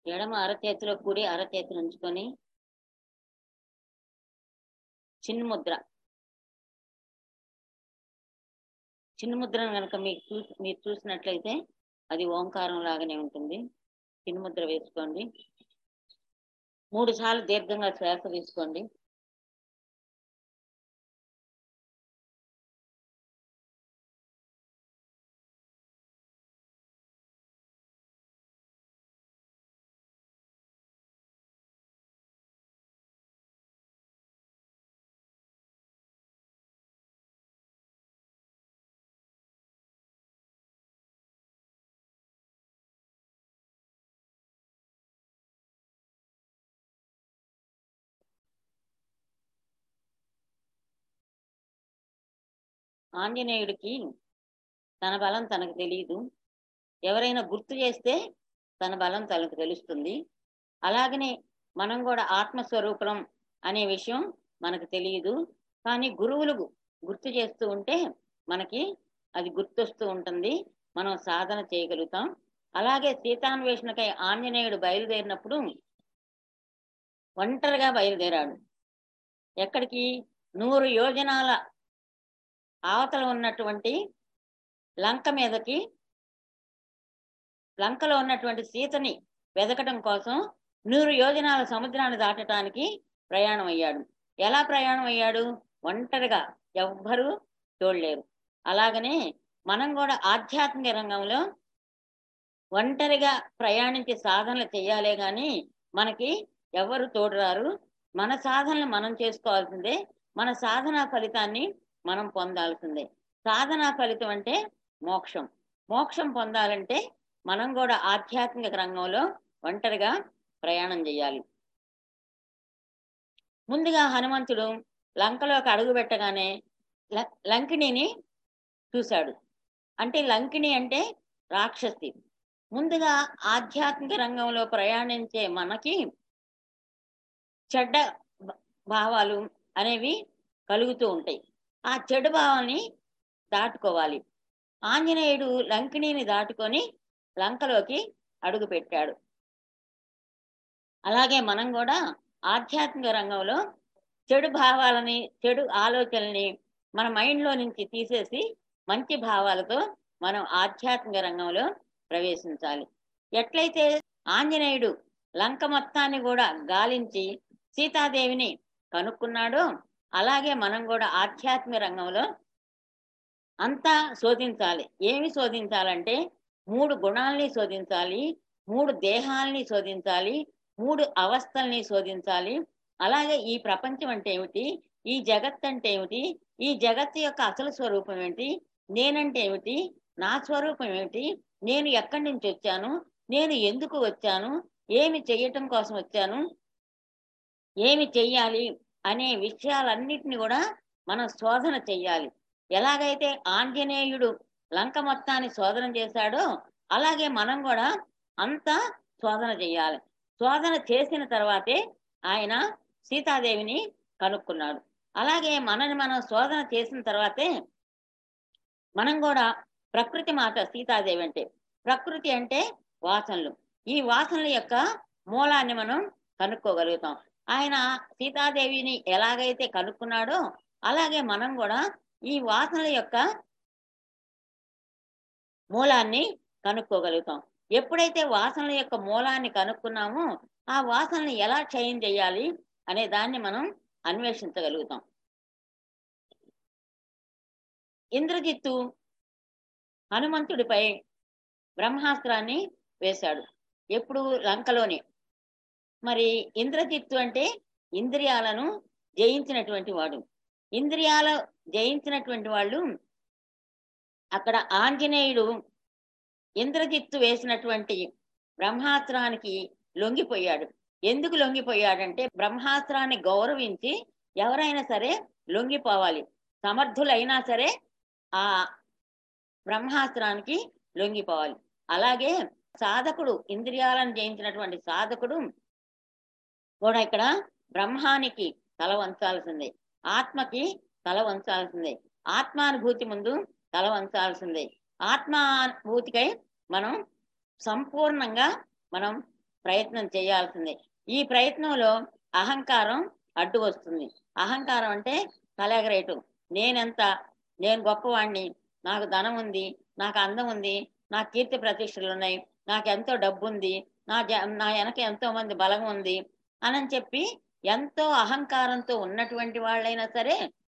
ఎడమ అరచేతిలో కుడి అరచేతిని ఉంచుకొని చిన్న ముద్ర చిన్న ముద్రను కనుక మీకు చూ మీరు చూసినట్లయితే అది ఓంకారం లాగానే ఉంటుంది చిన్న ముద్ర వేసుకోండి మూడు సార్లు దీర్ఘంగా శ్వాస తీసుకోండి ఆంజనేయుడికి తన బలం తనకు తెలియదు ఎవరైనా గుర్తు చేస్తే తన బలం తనకు తెలుస్తుంది అలాగనే మనం కూడా ఆత్మస్వరూపం అనే విషయం మనకు తెలియదు కానీ గురువులు గుర్తు చేస్తూ ఉంటే మనకి అది గుర్తొస్తూ ఉంటుంది మనం సాధన చేయగలుగుతాం అలాగే సీతాన్వేషణకై ఆంజనేయుడు బయలుదేరినప్పుడు ఒంటరిగా బయలుదేరాడు ఎక్కడికి నూరు యోజనాల అవతల ఉన్నటువంటి లంక మీదకి లంకలో ఉన్నటువంటి సీతని వెదకటం కోసం నూరు యోజనాల సముద్రాన్ని దాటడానికి ప్రయాణం అయ్యాడు ఎలా ప్రయాణం అయ్యాడు ఒంటరిగా ఎవ్వరూ చూడలేరు అలాగనే మనం కూడా ఆధ్యాత్మిక రంగంలో ఒంటరిగా ప్రయాణించి సాధనలు చేయాలే గాని మనకి ఎవరు తోడురారు మన సాధనలు మనం చేసుకోవాల్సిందే మన సాధనా ఫలితాన్ని మనం పొందాల్సిందే సాధనా ఫలితం అంటే మోక్షం మోక్షం పొందాలంటే మనం కూడా ఆధ్యాత్మిక రంగంలో ఒంటరిగా ప్రయాణం చేయాలి ముందుగా హనుమంతుడు లంకలోకి అడుగు పెట్టగానే ల- లంకిణిని చూశాడు అంటే లంకిణి అంటే రాక్షసి ముందుగా ఆధ్యాత్మిక రంగంలో ప్రయాణించే మనకి చెడ్డ భ- భావాలు అనేవి కలుగుతూ ఉంటాయి ఆ చెడు భావాన్ని దాటుకోవాలి ఆంజనేయుడు లంకిణిని దాటుకొని లంకలోకి అడుగు పెట్టాడు అలాగే మనం కూడా ఆధ్యాత్మిక రంగంలో చెడు భావాలని చెడు ఆలోచనల్ని మన మైండ్లో నుంచి తీసేసి మంచి భావాలతో మనం ఆధ్యాత్మిక రంగంలో ప్రవేశించాలి ఎట్లయితే ఆంజనేయుడు లంక మొత్తాన్ని కూడా గాలించి సీతాదేవిని కనుక్కున్నాడో అలాగే మనం కూడా ఆధ్యాత్మిక రంగంలో అంతా శోధించాలి ఏమి శోధించాలంటే మూడు గుణాలని శోధించాలి మూడు దేహాలని శోధించాలి మూడు అవస్థల్ని శోధించాలి అలాగే ఈ ప్రపంచం అంటే ఏమిటి ఈ జగత్ అంటే ఏమిటి ఈ జగత్తు యొక్క అసలు స్వరూపం ఏమిటి నేనంటే ఏమిటి నా స్వరూపం ఏమిటి నేను ఎక్కడి నుంచి వచ్చాను నేను ఎందుకు వచ్చాను ఏమి చెయ్యటం కోసం వచ్చాను ఏమి చెయ్యాలి అనే విషయాలన్నిటిని కూడా మనం శోధన చెయ్యాలి ఎలాగైతే ఆంజనేయుడు లంక మొత్తాన్ని శోధన చేశాడో అలాగే మనం కూడా అంతా శోధన చేయాలి శోధన చేసిన తర్వాతే ఆయన సీతాదేవిని కనుక్కున్నాడు అలాగే మనని మనం శోధన చేసిన తర్వాతే మనం కూడా ప్రకృతి మాత సీతాదేవి అంటే ప్రకృతి అంటే వాసనలు ఈ వాసనల యొక్క మూలాన్ని మనం కనుక్కోగలుగుతాం ఆయన సీతాదేవిని ఎలాగైతే కనుక్కున్నాడో అలాగే మనం కూడా ఈ వాసనల యొక్క మూలాన్ని కనుక్కోగలుగుతాం ఎప్పుడైతే వాసనల యొక్క మూలాన్ని కనుక్కున్నామో ఆ వాసనని ఎలా క్షయం చేయాలి అనే దాన్ని మనం అన్వేషించగలుగుతాం ఇంద్రజిత్తు హనుమంతుడిపై బ్రహ్మాస్త్రాన్ని వేశాడు ఎప్పుడు లంకలోనే మరి ఇంద్రజిత్తు అంటే ఇంద్రియాలను జయించినటువంటి వాడు ఇంద్రియాల జయించినటువంటి వాళ్ళు అక్కడ ఆంజనేయుడు ఇంద్రజిత్తు వేసినటువంటి బ్రహ్మాస్త్రానికి లొంగిపోయాడు ఎందుకు లొంగిపోయాడంటే బ్రహ్మాస్త్రాన్ని గౌరవించి ఎవరైనా సరే లొంగిపోవాలి సమర్థులైనా సరే ఆ బ్రహ్మాస్త్రానికి లొంగిపోవాలి అలాగే సాధకుడు ఇంద్రియాలను జయించినటువంటి సాధకుడు కూడా ఇక్కడ బ్రహ్మానికి తల వంచాల్సిందే ఆత్మకి తల వంచాల్సిందే ఆత్మానుభూతి ముందు తల వంచాల్సిందే ఆత్మానుభూతికై మనం సంపూర్ణంగా మనం ప్రయత్నం చేయాల్సిందే ఈ ప్రయత్నంలో అహంకారం అడ్డు వస్తుంది అహంకారం అంటే కలెగరేటు నేనెంత నేను గొప్పవాణ్ణి నాకు ధనం ఉంది నాకు అందం ఉంది నాకు కీర్తి ప్రతిష్టలు ఉన్నాయి నాకు ఎంతో డబ్బు ఉంది నా జ నా వెనక ఎంతో మంది బలం ఉంది అని చెప్పి ఎంతో అహంకారంతో ఉన్నటువంటి వాళ్ళైనా సరే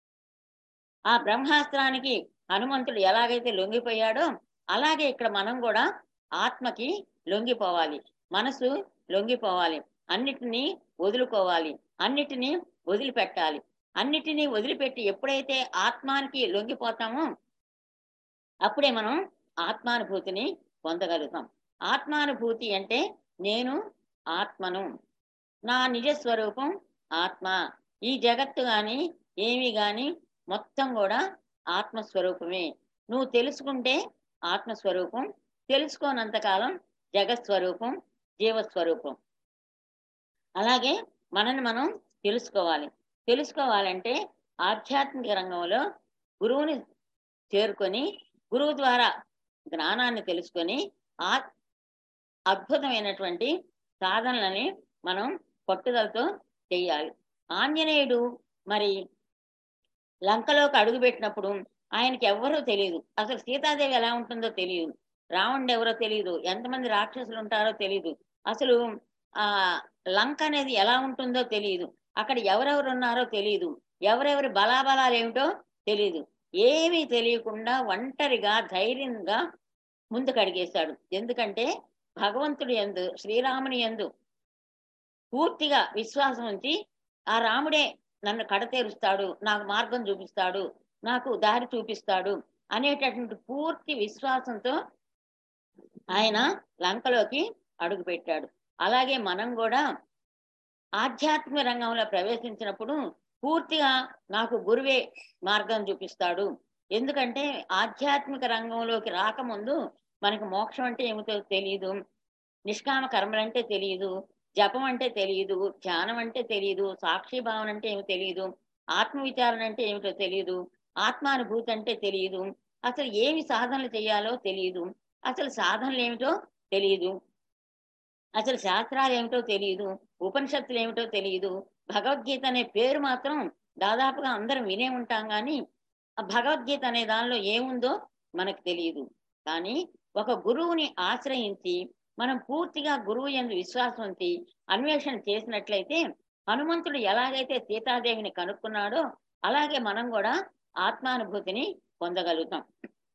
ఆ బ్రహ్మాస్త్రానికి హనుమంతుడు ఎలాగైతే లొంగిపోయాడో అలాగే ఇక్కడ మనం కూడా ఆత్మకి లొంగిపోవాలి మనసు లొంగిపోవాలి అన్నిటినీ వదులుకోవాలి అన్నిటినీ వదిలిపెట్టాలి అన్నిటినీ వదిలిపెట్టి ఎప్పుడైతే ఆత్మానికి లొంగిపోతామో అప్పుడే మనం ఆత్మానుభూతిని పొందగలుగుతాం ఆత్మానుభూతి అంటే నేను ఆత్మను నా నిజ స్వరూపం ఆత్మ ఈ జగత్తు గాని ఏమి గాని మొత్తం కూడా ఆత్మస్వరూపమే నువ్వు తెలుసుకుంటే ఆత్మస్వరూపం తెలుసుకోనంతకాలం జగత్ స్వరూపం జీవస్వరూపం అలాగే మనల్ని మనం తెలుసుకోవాలి తెలుసుకోవాలంటే ఆధ్యాత్మిక రంగంలో గురువుని చేరుకొని గురువు ద్వారా జ్ఞానాన్ని తెలుసుకొని ఆ అద్భుతమైనటువంటి సాధనలని మనం పట్టుదలతో చేయాలి ఆంజనేయుడు మరి లంకలోకి అడుగుపెట్టినప్పుడు ఆయనకి ఎవ్వరూ తెలియదు అసలు సీతాదేవి ఎలా ఉంటుందో తెలియదు రావణుడు ఎవరో తెలియదు ఎంతమంది రాక్షసులు ఉంటారో తెలియదు అసలు ఆ లంక అనేది ఎలా ఉంటుందో తెలియదు అక్కడ ఎవరెవరు ఉన్నారో తెలియదు ఎవరెవరి బలాబలాలు ఏమిటో తెలియదు ఏమీ తెలియకుండా ఒంటరిగా ధైర్యంగా ముందుకు అడిగేశాడు ఎందుకంటే భగవంతుడు ఎందు శ్రీరాముని ఎందు పూర్తిగా విశ్వాసం ఉంచి ఆ రాముడే నన్ను కడతేరుస్తాడు నాకు మార్గం చూపిస్తాడు నాకు దారి చూపిస్తాడు అనేటటువంటి పూర్తి విశ్వాసంతో ఆయన లంకలోకి అడుగుపెట్టాడు అలాగే మనం కూడా ఆధ్యాత్మిక రంగంలో ప్రవేశించినప్పుడు పూర్తిగా నాకు గురువే మార్గం చూపిస్తాడు ఎందుకంటే ఆధ్యాత్మిక రంగంలోకి రాకముందు మనకి మోక్షం అంటే ఏమిటో తెలియదు నిష్కామ కర్మలంటే తెలియదు జపం అంటే తెలియదు ధ్యానం అంటే తెలియదు సాక్షి భావన అంటే ఏమో తెలియదు ఆత్మ విచారణ అంటే ఏమిటో తెలియదు ఆత్మానుభూతి అంటే తెలియదు అసలు ఏమి సాధనలు చేయాలో తెలియదు అసలు సాధనలు ఏమిటో తెలియదు అసలు శాస్త్రాలు ఏమిటో తెలియదు ఉపనిషత్తులు ఏమిటో తెలియదు భగవద్గీత అనే పేరు మాత్రం దాదాపుగా అందరం వినే ఉంటాం కానీ ఆ భగవద్గీత అనే దానిలో ఏముందో మనకు తెలియదు కానీ ఒక గురువుని ఆశ్రయించి మనం పూర్తిగా గురువు ఎందు విశ్వాసం ఉంచి అన్వేషణ చేసినట్లయితే హనుమంతుడు ఎలాగైతే సీతాదేవిని కనుక్కున్నాడో అలాగే మనం కూడా ఆత్మానుభూతిని పొందగలుగుతాం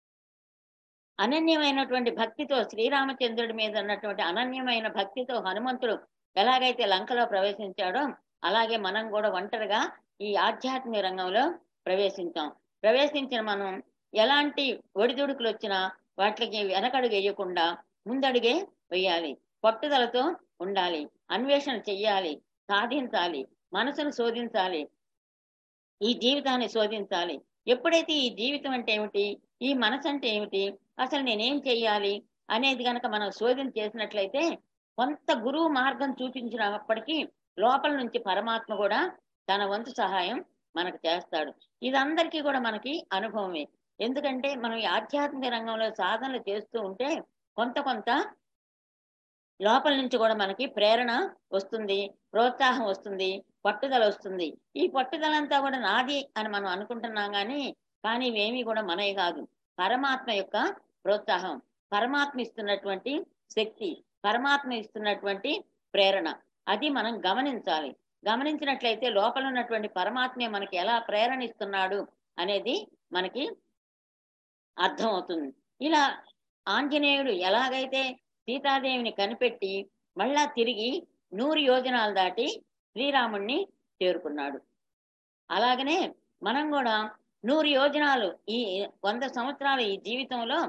అనన్యమైనటువంటి భక్తితో శ్రీరామచంద్రుడి మీద ఉన్నటువంటి అనన్యమైన భక్తితో హనుమంతుడు ఎలాగైతే లంకలో ప్రవేశించాడో అలాగే మనం కూడా ఒంటరిగా ఈ ఆధ్యాత్మిక రంగంలో ప్రవేశించాం ప్రవేశించిన మనం ఎలాంటి ఒడిదుడుకులు వచ్చినా వాటికి వెనకడుగు వేయకుండా ముందడుగే వేయాలి పట్టుదలతో ఉండాలి అన్వేషణ చెయ్యాలి సాధించాలి మనసును శోధించాలి ఈ జీవితాన్ని శోధించాలి ఎప్పుడైతే ఈ జీవితం అంటే ఏమిటి ఈ మనసు అంటే ఏమిటి అసలు నేనేం చెయ్యాలి అనేది గనక మనం శోధన చేసినట్లయితే కొంత గురువు మార్గం చూపించినప్పటికీ లోపల నుంచి పరమాత్మ కూడా తన వంతు సహాయం మనకు చేస్తాడు ఇదందరికీ కూడా మనకి అనుభవమే ఎందుకంటే మనం ఈ ఆధ్యాత్మిక రంగంలో సాధనలు చేస్తూ ఉంటే కొంత కొంత లోపల నుంచి కూడా మనకి ప్రేరణ వస్తుంది ప్రోత్సాహం వస్తుంది పట్టుదల వస్తుంది ఈ పట్టుదల అంతా కూడా నాది అని మనం అనుకుంటున్నాం కానీ కానీ ఇవేమీ కూడా మనవి కాదు పరమాత్మ యొక్క ప్రోత్సాహం పరమాత్మ ఇస్తున్నటువంటి శక్తి పరమాత్మ ఇస్తున్నటువంటి ప్రేరణ అది మనం గమనించాలి గమనించినట్లయితే లోపల ఉన్నటువంటి పరమాత్మే మనకి ఎలా ప్రేరణ ఇస్తున్నాడు అనేది మనకి అర్థమవుతుంది ఇలా ఆంజనేయుడు ఎలాగైతే సీతాదేవిని కనిపెట్టి మళ్ళా తిరిగి నూరు యోజనాలు దాటి శ్రీరాముణ్ణి చేరుకున్నాడు అలాగనే మనం కూడా నూరు యోజనాలు ఈ వంద సంవత్సరాల ఈ జీవితంలో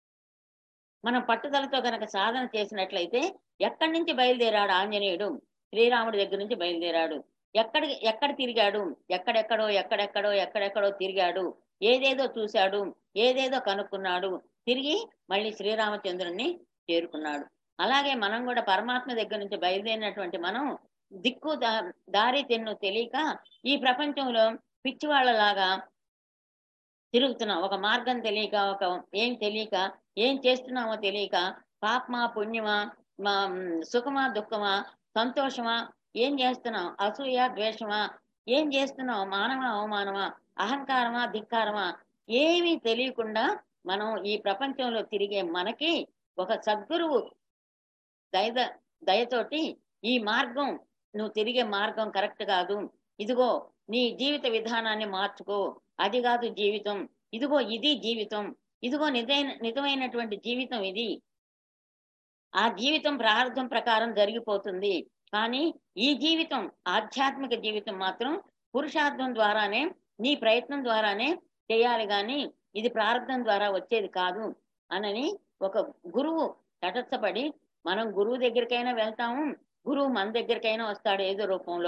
మనం పట్టుదలతో గనక సాధన చేసినట్లయితే ఎక్కడి నుంచి బయలుదేరాడు ఆంజనేయుడు శ్రీరాముడి దగ్గర నుంచి బయలుదేరాడు ఎక్కడి ఎక్కడ తిరిగాడు ఎక్కడెక్కడో ఎక్కడెక్కడో ఎక్కడెక్కడో తిరిగాడు ఏదేదో చూశాడు ఏదేదో కనుక్కున్నాడు తిరిగి మళ్ళీ శ్రీరామచంద్రుణ్ణి చేరుకున్నాడు అలాగే మనం కూడా పరమాత్మ దగ్గర నుంచి బయలుదేరినటువంటి మనం దిక్కు దా- దారి తెన్ను తెలియక ఈ ప్రపంచంలో పిచ్చివాళ్ళలాగా తిరుగుతున్నాం ఒక మార్గం తెలియక ఒక ఏం తెలియక ఏం చేస్తున్నామో తెలియక పాపమా పుణ్యమా మా మ్, సుఖమా దుఃఖమా సంతోషమా ఏం చేస్తున్నావు అసూయ ద్వేషమా ఏం చేస్తున్నావు మానవ అవమానమా అహంకారమా ధిక్కారమా ఏమీ తెలియకుండా మనం ఈ ప్రపంచంలో తిరిగే మనకి ఒక సద్గురువు దయ దయతోటి ఈ మార్గం నువ్వు తిరిగే మార్గం కరెక్ట్ కాదు ఇదిగో నీ జీవిత విధానాన్ని మార్చుకో అది కాదు జీవితం ఇదిగో ఇది జీవితం ఇదిగో నిజైన నిజమైనటువంటి జీవితం ఇది ఆ జీవితం ప్రారంభం ప్రకారం జరిగిపోతుంది కానీ ఈ జీవితం ఆధ్యాత్మిక జీవితం మాత్రం పురుషార్థం ద్వారానే నీ ప్రయత్నం ద్వారానే చేయాలి కానీ ఇది ప్రారంభం ద్వారా వచ్చేది కాదు అనని ఒక గురువు తటస్థపడి మనం గురువు దగ్గరికైనా వెళ్తాము గురువు మన దగ్గరికైనా వస్తాడు ఏదో రూపంలో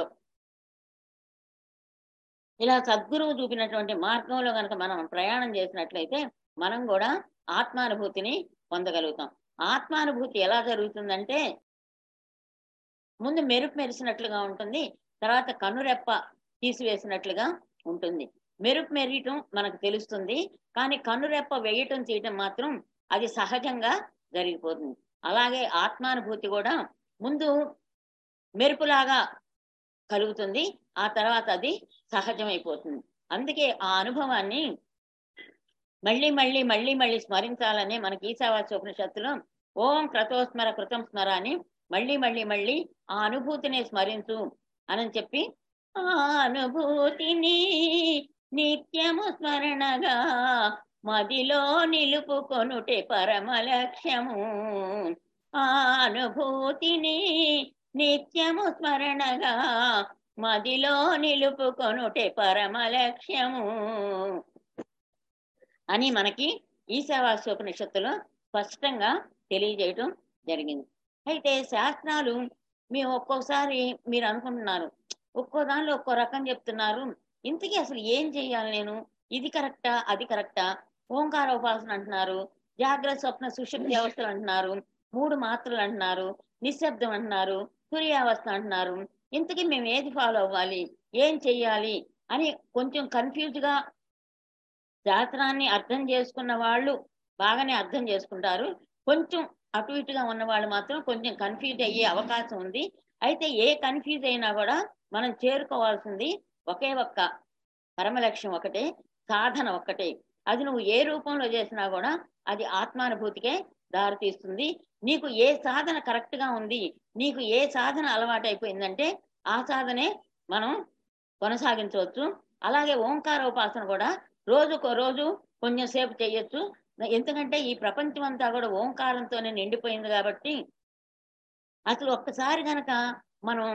ఇలా సద్గురువు చూపినటువంటి మార్గంలో కనుక మనం ప్రయాణం చేసినట్లయితే మనం కూడా ఆత్మానుభూతిని పొందగలుగుతాం ఆత్మానుభూతి ఎలా జరుగుతుందంటే ముందు మెరుపు మెరిసినట్లుగా ఉంటుంది తర్వాత కనురెప్ప తీసివేసినట్లుగా ఉంటుంది మెరుపు మెరియటం మనకు తెలుస్తుంది కానీ కనురెప్ప వేయటం తీయటం మాత్రం అది సహజంగా జరిగిపోతుంది అలాగే ఆత్మానుభూతి కూడా ముందు మెరుపులాగా కలుగుతుంది ఆ తర్వాత అది సహజమైపోతుంది అందుకే ఆ అనుభవాన్ని మళ్ళీ మళ్ళీ మళ్ళీ మళ్ళీ స్మరించాలని మనకి ఈశావాస్య ఉపనిషత్తులో ఓం క్రతోస్మర కృతం స్మర అని మళ్ళీ మళ్ళీ మళ్ళీ ఆ అనుభూతిని స్మరించు అని చెప్పి ఆ అనుభూతిని నిత్యము స్మరణగా మదిలో నిలుపుకొనుటే పరమ లక్ష్యము ఆ అనుభూతిని నిత్యము స్మరణగా మదిలో నిలుపుకొనుటే పరమ లక్ష్యము అని మనకి ఈశావాస్యోపనిషత్తులో స్పష్టంగా తెలియజేయటం జరిగింది అయితే శాస్త్రాలు మేము ఒక్కోసారి మీరు అనుకుంటున్నారు ఒక్కో దానిలో ఒక్కో రకం చెప్తున్నారు ఇంతకీ అసలు ఏం చెయ్యాలి నేను ఇది కరెక్టా అది కరెక్టా ఓంకార ఉపాసన అంటున్నారు జాగ్రత్త స్వప్న సుషుప్తి అవస్థలు అంటున్నారు మూడు మాత్రలు అంటున్నారు నిశ్శబ్దం అంటున్నారు సూర్యావస్థ అంటున్నారు ఇంతకీ మేము ఏది ఫాలో అవ్వాలి ఏం చెయ్యాలి అని కొంచెం కన్ఫ్యూజ్ గా శాస్త్రాన్ని అర్థం చేసుకున్న వాళ్ళు బాగానే అర్థం చేసుకుంటారు కొంచెం అటు ఇటుగా ఉన్న వాళ్ళు మాత్రం కొంచెం కన్ఫ్యూజ్ అయ్యే అవకాశం ఉంది అయితే ఏ కన్ఫ్యూజ్ అయినా కూడా మనం చేరుకోవాల్సింది ఒకే ఒక్క పరమ లక్ష్యం ఒకటే సాధన ఒక్కటే అది నువ్వు ఏ రూపంలో చేసినా కూడా అది ఆత్మానుభూతికే దారితీస్తుంది నీకు ఏ సాధన కరెక్ట్ గా ఉంది నీకు ఏ సాధన అలవాటు అయిపోయిందంటే ఆ సాధనే మనం కొనసాగించవచ్చు అలాగే ఓంకార ఉపాసన కూడా రోజుకో రోజు కొంచెం సేపు చేయొచ్చు ఎందుకంటే ఈ ప్రపంచం అంతా కూడా ఓంకారంతోనే నిండిపోయింది కాబట్టి అసలు ఒక్కసారి గనక మనం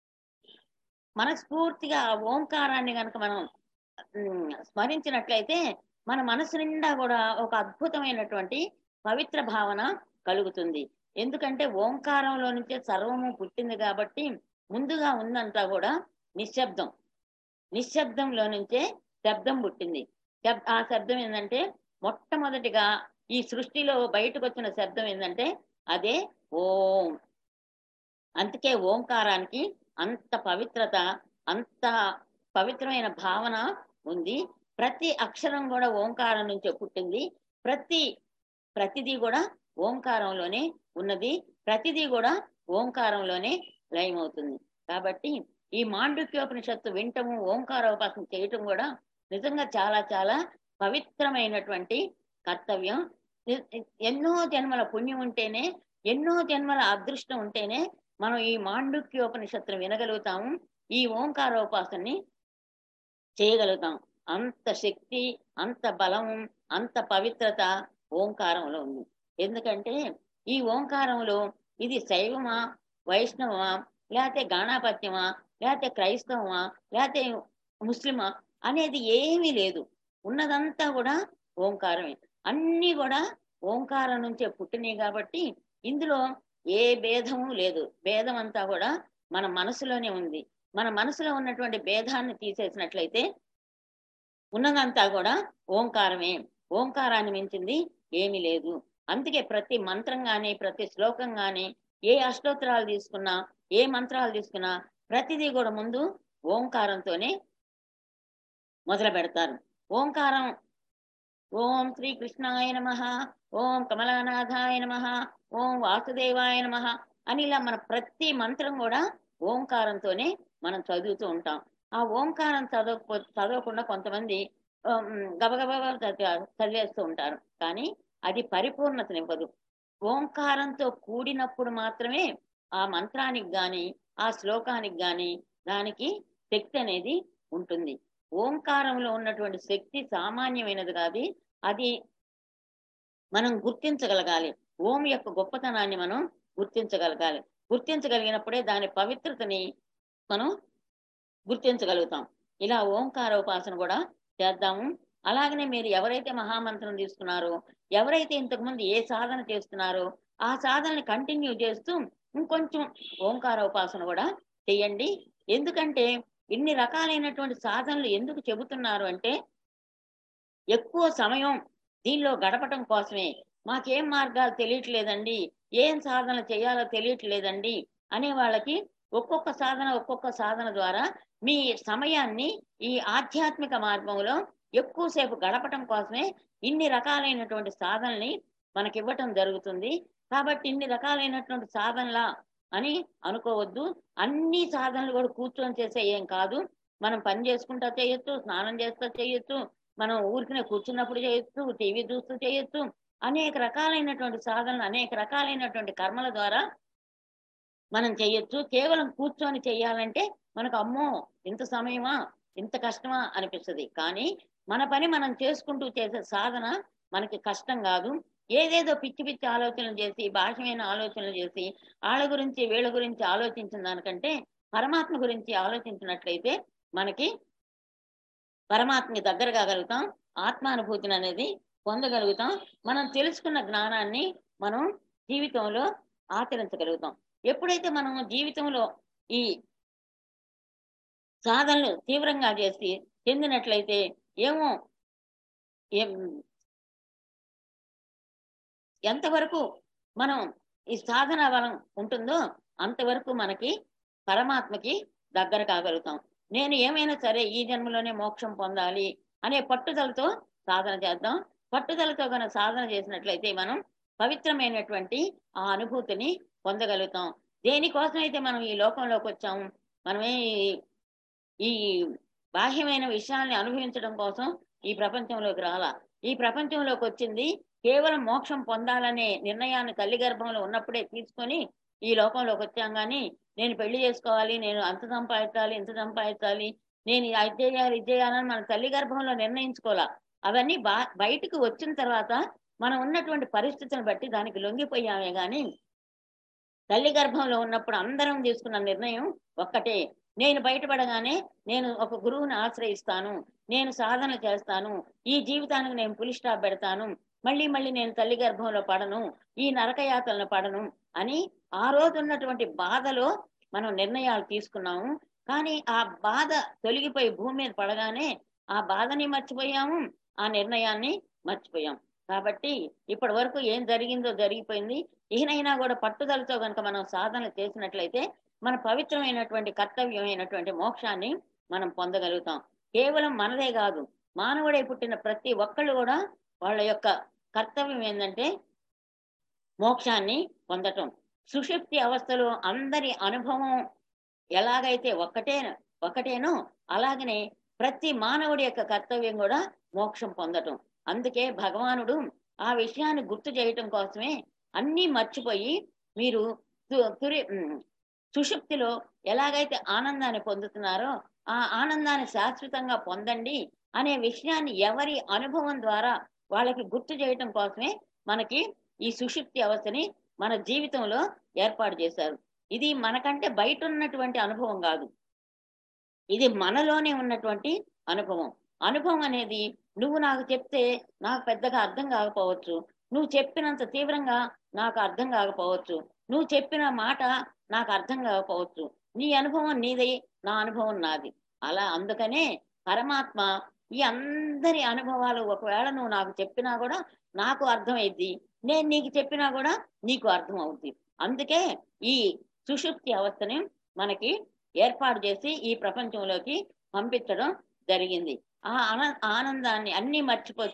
మనస్ఫూర్తిగా ఆ ఓంకారాన్ని గనక మనం ఉమ్, స్మరించినట్లయితే మన మనసు నిండా కూడా ఒక అద్భుతమైనటువంటి పవిత్ర భావన కలుగుతుంది ఎందుకంటే ఓంకారంలో నుంచే సర్వము పుట్టింది కాబట్టి ముందుగా ఉందంతా కూడా నిశ్శబ్దం నిశ్శబ్దంలో నుంచే శబ్దం పుట్టింది శబ్- ఆ శబ్దం ఏంటంటే మొట్టమొదటిగా ఈ సృష్టిలో బయటకు వచ్చిన శబ్దం ఏంటంటే అదే ఓం అందుకే ఓంకారానికి అంత పవిత్రత అంత పవిత్రమైన భావన ఉంది ప్రతి అక్షరం కూడా ఓంకారం నుంచే పుట్టింది ప్రతి ప్రతిదీ కూడా ఓంకారంలోనే ఉన్నది ప్రతిదీ కూడా ఓంకారంలోనే లయమవుతుంది కాబట్టి ఈ మాండుక్యోపనిషత్తు వింటము ఓంకారోపాసన చేయటం కూడా నిజంగా చాలా చాలా పవిత్రమైనటువంటి కర్తవ్యం ఎ- ఎన్నో జన్మల పుణ్యం ఉంటేనే ఎన్నో జన్మల అదృష్టం ఉంటేనే మనం ఈ మాండుక్యోపనిషత్తును వినగలుగుతాము ఈ ఓంకారోపాసనని చేయగలుగుతాం అంత శక్తి అంత బలము అంత పవిత్రత ఓంకారంలో ఉంది ఎందుకంటే ఈ ఓంకారంలో ఇది శైవమా వైష్ణవమా లేకపోతే గాణాపత్యమా లేకపోతే క్రైస్తవమా లేకపోతే ముస్లిమా అనేది ఏమీ లేదు ఉన్నదంతా కూడా ఓంకారమే అన్నీ కూడా ఓంకారం నుంచే పుట్టినాయి కాబట్టి ఇందులో ఏ భేదము లేదు భేదం అంతా కూడా మన మనసులోనే ఉంది మన మనసులో ఉన్నటువంటి భేదాన్ని తీసేసినట్లయితే ఉన్నదంతా కూడా ఓంకారమే ఓంకారాన్ని మించింది ఏమీ లేదు అందుకే ప్రతి మంత్రం గాని ప్రతి శ్లోకం గాని ఏ అష్టోత్తరాలు తీసుకున్నా ఏ మంత్రాలు తీసుకున్నా ప్రతిదీ కూడా ముందు ఓంకారంతోనే మొదలు పెడతారు ఓంకారం ఓం శ్రీ కృష్ణాయ నమ ఓం కమలానాథాయ నమ ఓం వాసుదేవాయ నమ అని ఇలా మన ప్రతి మంత్రం కూడా ఓంకారంతోనే మనం చదువుతూ ఉంటాం ఆ ఓంకారం చదవకపో చదవకుండా కొంతమంది ఉమ్, గబగబా చదివే- చదివేస్తూ ఉంటారు కానీ అది పరిపూర్ణతనివ్వదు ఓంకారంతో కూడినప్పుడు మాత్రమే ఆ మంత్రానికి గాని ఆ శ్లోకానికి గాని దానికి శక్తి అనేది ఉంటుంది ఓంకారంలో ఉన్నటువంటి శక్తి సామాన్యమైనది కాదు అది మనం గుర్తించగలగాలి ఓం యొక్క గొప్పతనాన్ని మనం గుర్తించగలగాలి గుర్తించగలిగినప్పుడే దాని పవిత్రతని మనం గుర్తించగలుగుతాం ఇలా ఓంకార ఉపాసన కూడా చేద్దాము అలాగనే మీరు ఎవరైతే మహామంత్రం తీసుకున్నారో ఎవరైతే ఇంతకుముందు ఏ సాధన చేస్తున్నారో ఆ సాధనని కంటిన్యూ చేస్తూ ఇంకొంచెం ఓంకార ఉపాసన కూడా చెయ్యండి ఎందుకంటే ఇన్ని రకాలైనటువంటి సాధనలు ఎందుకు చెబుతున్నారు అంటే ఎక్కువ సమయం దీనిలో గడపటం కోసమే మాకేం మార్గాలు తెలియట్లేదండి ఏం సాధన చేయాలో తెలియట్లేదండి అనే వాళ్ళకి ఒక్కొక్క సాధన ఒక్కొక్క సాధన ద్వారా మీ సమయాన్ని ఈ ఆధ్యాత్మిక మార్గంలో ఎక్కువసేపు గడపటం కోసమే ఇన్ని రకాలైనటువంటి సాధనల్ని మనకి ఇవ్వటం జరుగుతుంది కాబట్టి ఇన్ని రకాలైనటువంటి సాధనలా అని అనుకోవద్దు అన్ని సాధనలు కూడా కూర్చొని చేసే ఏం కాదు మనం పని చేసుకుంటా చేయొచ్చు స్నానం చేస్తా చేయొచ్చు మనం ఊరికినే కూర్చున్నప్పుడు చేయొచ్చు టీవీ చూస్తూ చేయొచ్చు అనేక రకాలైనటువంటి సాధనలు అనేక రకాలైనటువంటి కర్మల ద్వారా మనం చేయొచ్చు కేవలం కూర్చొని చేయాలంటే మనకు అమ్మో ఇంత సమయమా ఇంత కష్టమా అనిపిస్తుంది కానీ మన పని మనం చేసుకుంటూ చేసే సాధన మనకి కష్టం కాదు ఏదేదో పిచ్చి పిచ్చి ఆలోచనలు చేసి భాషమైన ఆలోచనలు చేసి వాళ్ళ గురించి వీళ్ళ గురించి ఆలోచించిన దానికంటే పరమాత్మ గురించి ఆలోచించినట్లయితే మనకి పరమాత్మకి దగ్గర కాగలుగుతాం ఆత్మానుభూతిని అనేది పొందగలుగుతాం మనం తెలుసుకున్న జ్ఞానాన్ని మనం జీవితంలో ఆచరించగలుగుతాం ఎప్పుడైతే మనం జీవితంలో ఈ సాధనలు తీవ్రంగా చేసి చెందినట్లయితే ఏమో ఏం ఎంతవరకు మనం ఈ సాధన బలం ఉంటుందో అంతవరకు మనకి పరమాత్మకి దగ్గర కాగలుగుతాం నేను ఏమైనా సరే ఈ జన్మలోనే మోక్షం పొందాలి అనే పట్టుదలతో సాధన చేద్దాం పట్టుదలతో కనుక సాధన చేసినట్లయితే మనం పవిత్రమైనటువంటి ఆ అనుభూతిని పొందగలుగుతాం దేనికోసమైతే మనం ఈ లోకంలోకి వచ్చాము మనమే ఈ- ఈ బాహ్యమైన విషయాల్ని అనుభవించడం కోసం ఈ ప్రపంచంలోకి రాలా ఈ ప్రపంచంలోకి వచ్చింది కేవలం మోక్షం పొందాలనే నిర్ణయాన్ని తల్లి గర్భంలో ఉన్నప్పుడే తీసుకొని ఈ లోకంలోకి వచ్చాం కానీ నేను పెళ్లి చేసుకోవాలి నేను అంత సంపాదించాలి ఇంత సంపాదించాలి నేను అది చేయాలి ఇది చేయాలని మన తల్లి గర్భంలో నిర్ణయించుకోవాలా అవన్నీ బా బయటకు వచ్చిన తర్వాత మనం ఉన్నటువంటి పరిస్థితులను బట్టి దానికి లొంగిపోయామే కానీ తల్లి గర్భంలో ఉన్నప్పుడు అందరం తీసుకున్న నిర్ణయం ఒక్కటే నేను బయటపడగానే నేను ఒక గురువుని ఆశ్రయిస్తాను నేను సాధన చేస్తాను ఈ జీవితానికి నేను పులి స్టాప్ పెడతాను మళ్ళీ మళ్ళీ నేను తల్లి గర్భంలో పడను ఈ నరకయాతలను పడను అని ఆ రోజు ఉన్నటువంటి బాధలో మనం నిర్ణయాలు తీసుకున్నాము కానీ ఆ బాధ తొలగిపోయి భూమి మీద పడగానే ఆ బాధని మర్చిపోయాము ఆ నిర్ణయాన్ని మర్చిపోయాం కాబట్టి ఇప్పటి వరకు ఏం జరిగిందో జరిగిపోయింది ఈయనైనా కూడా పట్టుదలతో కనుక మనం సాధన చేసినట్లయితే మన పవిత్రమైనటువంటి కర్తవ్యమైనటువంటి మోక్షాన్ని మనం పొందగలుగుతాం కేవలం మనదే కాదు మానవుడై పుట్టిన ప్రతి ఒక్కళ్ళు కూడా వాళ్ళ యొక్క కర్తవ్యం ఏంటంటే మోక్షాన్ని పొందటం సుషుప్తి అవస్థలో అందరి అనుభవం ఎలాగైతే ఒక్కటే ఒకటేనో అలాగనే ప్రతి మానవుడి యొక్క కర్తవ్యం కూడా మోక్షం పొందటం అందుకే భగవానుడు ఆ విషయాన్ని గుర్తు చేయటం కోసమే అన్నీ మర్చిపోయి మీరు తు- తురి ఉమ్, సుషుప్తిలో ఎలాగైతే ఆనందాన్ని పొందుతున్నారో ఆ ఆనందాన్ని శాశ్వతంగా పొందండి అనే విషయాన్ని ఎవరి అనుభవం ద్వారా వాళ్ళకి గుర్తు చేయటం కోసమే మనకి ఈ సుషుప్తి అవస్థని మన జీవితంలో ఏర్పాటు చేశారు ఇది మనకంటే బయట ఉన్నటువంటి అనుభవం కాదు ఇది మనలోనే ఉన్నటువంటి అనుభవం అనుభవం అనేది నువ్వు నాకు చెప్తే నాకు పెద్దగా అర్థం కాకపోవచ్చు నువ్వు చెప్పినంత తీవ్రంగా నాకు అర్థం కాకపోవచ్చు నువ్వు చెప్పిన మాట నాకు అర్థం కాకపోవచ్చు నీ అనుభవం నీది నా అనుభవం నాది అలా అందుకనే పరమాత్మ ఈ అందరి అనుభవాలు ఒకవేళ నువ్వు నాకు చెప్పినా కూడా నాకు అర్థమైద్ది నేను నీకు చెప్పినా కూడా నీకు అర్థం అవుద్ది అందుకే ఈ సుషుప్తి అవస్థని మనకి ఏర్పాటు చేసి ఈ ప్రపంచంలోకి పంపించడం జరిగింది ఆ ఆన- ఆనందాన్ని అన్ని మర్చిపోతే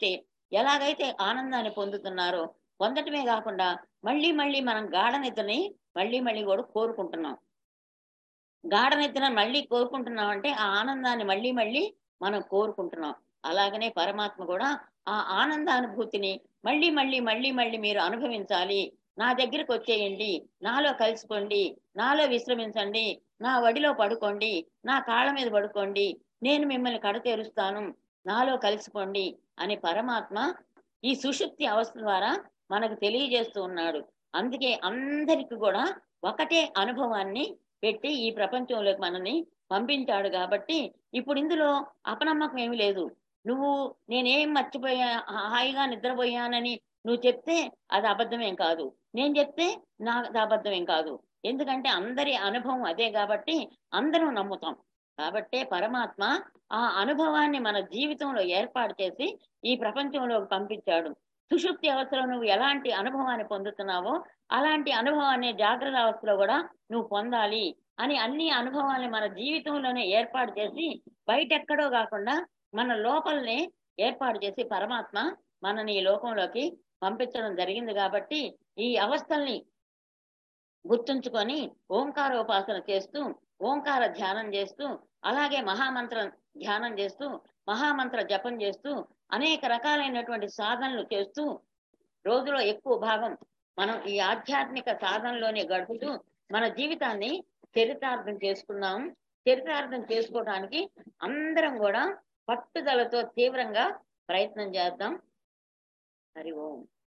ఎలాగైతే ఆనందాన్ని పొందుతున్నారో పొందటమే కాకుండా మళ్ళీ మళ్ళీ మనం గాఢ నిద్రని మళ్ళీ మళ్ళీ కూడా కోరుకుంటున్నాం గాఢ నిద్ర మళ్ళీ కోరుకుంటున్నాం అంటే ఆ ఆనందాన్ని మళ్ళీ మళ్ళీ మనం కోరుకుంటున్నాం అలాగనే పరమాత్మ కూడా ఆ ఆనందానుభూతిని మళ్ళీ మళ్ళీ మళ్ళీ మళ్ళీ మీరు అనుభవించాలి నా దగ్గరికి వచ్చేయండి నాలో కలిసిపోండి నాలో విశ్రమించండి నా వడిలో పడుకోండి నా కాళ్ళ మీద పడుకోండి నేను మిమ్మల్ని కడతేరుస్తాను నాలో కలిసిపోండి అని పరమాత్మ ఈ సుషుప్తి అవస్థ ద్వారా మనకు తెలియజేస్తూ ఉన్నాడు అందుకే అందరికి కూడా ఒకటే అనుభవాన్ని పెట్టి ఈ ప్రపంచంలోకి మనల్ని పంపించాడు కాబట్టి ఇప్పుడు ఇందులో అపనమ్మకం ఏమీ లేదు నువ్వు నేనేం మర్చిపోయా హాయిగా నిద్రపోయానని నువ్వు చెప్తే అది అబద్ధమేం కాదు నేను చెప్తే నా అది అబద్ధమేం కాదు ఎందుకంటే అందరి అనుభవం అదే కాబట్టి అందరం నమ్ముతాం కాబట్టే పరమాత్మ ఆ అనుభవాన్ని మన జీవితంలో ఏర్పాటు చేసి ఈ ప్రపంచంలోకి పంపించాడు సుషుప్తి అవస్థలో నువ్వు ఎలాంటి అనుభవాన్ని పొందుతున్నావో అలాంటి అనుభవాన్ని జాగ్రత్త అవస్థలో కూడా నువ్వు పొందాలి అని అన్ని అనుభవాల్ని మన జీవితంలోనే ఏర్పాటు చేసి బయటెక్కడో కాకుండా మన లోపలనే ఏర్పాటు చేసి పరమాత్మ మనని ఈ లోకంలోకి పంపించడం జరిగింది కాబట్టి ఈ అవస్థల్ని గుర్తుంచుకొని ఓంకారోపాసన చేస్తూ ఓంకార ధ్యానం చేస్తూ అలాగే మహామంత్రం ధ్యానం చేస్తూ మహామంత్ర జపం చేస్తూ అనేక రకాలైనటువంటి సాధనలు చేస్తూ రోజులో ఎక్కువ భాగం మనం ఈ ఆధ్యాత్మిక సాధనలోనే గడుపుతూ మన జీవితాన్ని చరితార్థం చేసుకున్నాం చరితార్థం చేసుకోవడానికి అందరం కూడా పట్టుదలతో తీవ్రంగా ప్రయత్నం చేద్దాం హరి ఓం